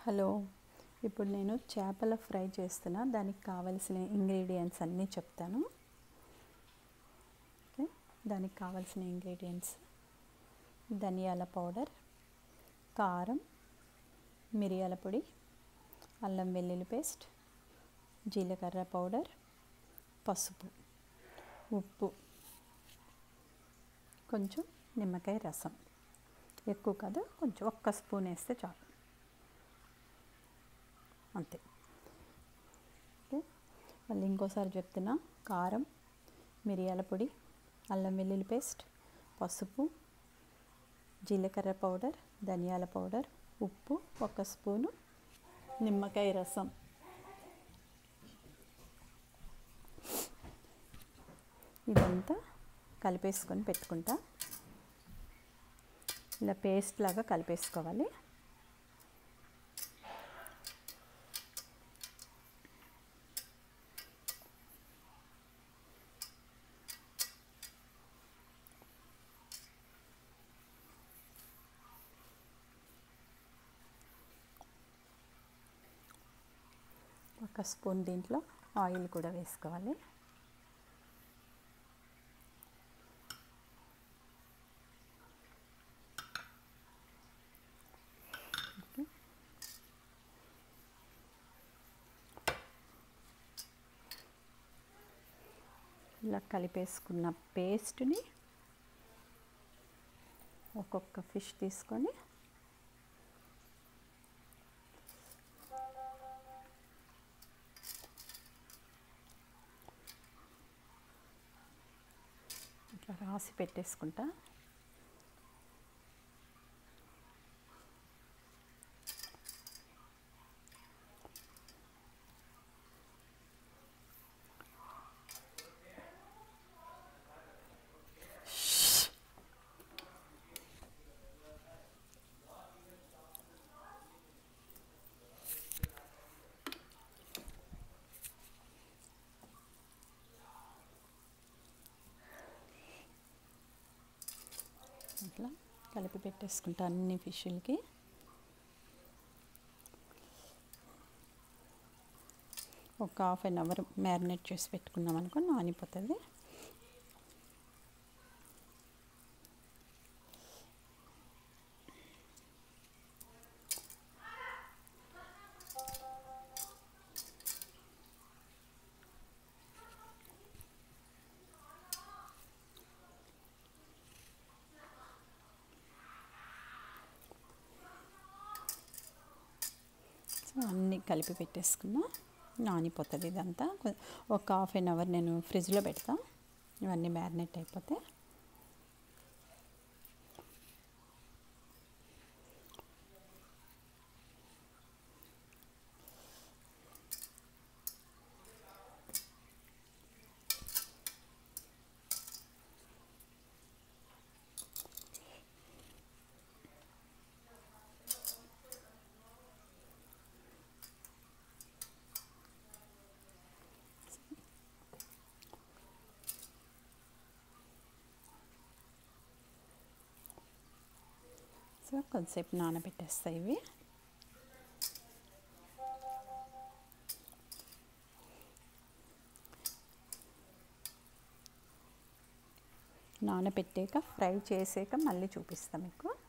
hello ఇప్పుడు నేను చేపల ఫ్రై చేస్తున్నా దానికి కావలసిన ఇంగ్రీడియంట్స్ అన్నీ చెప్తాను ఓకే దానికి కావలసిన ఇంగ్రీడియంట్స్ ధనియాల పౌడర్ కారం మిరియాల పొడి అల్లం వెల్లుల్లి పేస్ట్ జీలకర్ర పౌడర్ పసుపు ఉప్పు కొంచెం నిమ్మకాయ రసం ఎక్కువ కాదు కొంచెం ఒక్క స్పూన్ వేస్తే చాలు అంతే ఓకే మళ్ళీ ఇంకోసారి చెప్తున్నా కారం మిరియాల పొడి అల్లం వెల్లుల్లి పేస్ట్ పసుపు జీలకర్ర పౌడర్ ధనియాల పౌడర్ ఉప్పు ఒక స్పూను నిమ్మకాయ రసం ఇదంతా కలిపేసుకొని పెట్టుకుంటా ఇలా పేస్ట్ లాగా కలిపేసుకోవాలి ఒక స్పూన్ దీంట్లో ఆయిల్ కూడా వేసుకోవాలి ఇలా కలిపేసుకున్న పేస్ట్ని ఒక్కొక్క ఫిష్ తీసుకొని ఇట్లా రాసి పెట్టేసుకుంటా ఇట్లా కలిపి పెట్టేసుకుంటా అన్ని ఫిష్లకి ఒక హాఫ్ అన్ అవర్ మ్యారినేట్ చేసి పెట్టుకున్నాం అనుకో నానిపోతుంది సో అన్నీ కలిపి పెట్టేసుకున్నా నానిపోతుంది ఇదంతా ఒక హాఫ్ అన్ అవర్ నేను ఫ్రిడ్జ్లో పెడతా ఇవన్నీ మ్యారినేట్ అయిపోతే సో కొంతసేపు నానబెట్టేస్తాయి ఇవి నానబెట్టాక ఫ్రై చేసాక మళ్ళీ చూపిస్తాం మీకు